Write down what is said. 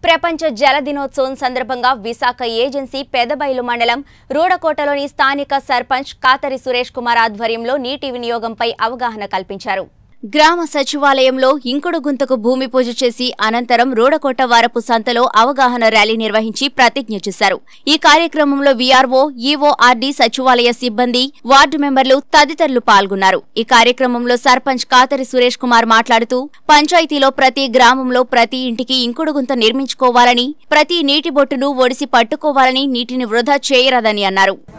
ప్రపంచ జల దినోత్సవం సందర్భంగా విశాఖ ఏజెన్సీ పెదబైలు మండలం రూడకోటలోని స్థానిక సర్పంచ్ కాతరి సురేష్ కుమార్ ఆధ్వర్యంలో నీటి వినియోగంపై అవగాహన కల్పించారు గ్రామ సచివాలయంలో ఇంకుడు గుంతకు భూమి పూజ చేసి అనంతరం రూడకోట వారపు సంతలో అవగాహన ర్యాలీ నిర్వహించి ప్రతిజ్ఞ చేశారు ఈ కార్యక్రమంలో వీఆర్ఓ ఈఓఆర్డీ సచివాలయ సిబ్బంది వార్డు మెంబర్లు తదితరులు పాల్గొన్నారు ఈ కార్యక్రమంలో సర్పంచ్ కాతరి సురేష్ కుమార్ మాట్లాడుతూ పంచాయతీలో ప్రతి గ్రామంలో ప్రతి ఇంటికి ఇంకుడు గుంత నిర్మించుకోవాలని ప్రతి నీటి బొట్టును ఒడిసి పట్టుకోవాలని నీటిని వృధా చేయరాదని అన్నారు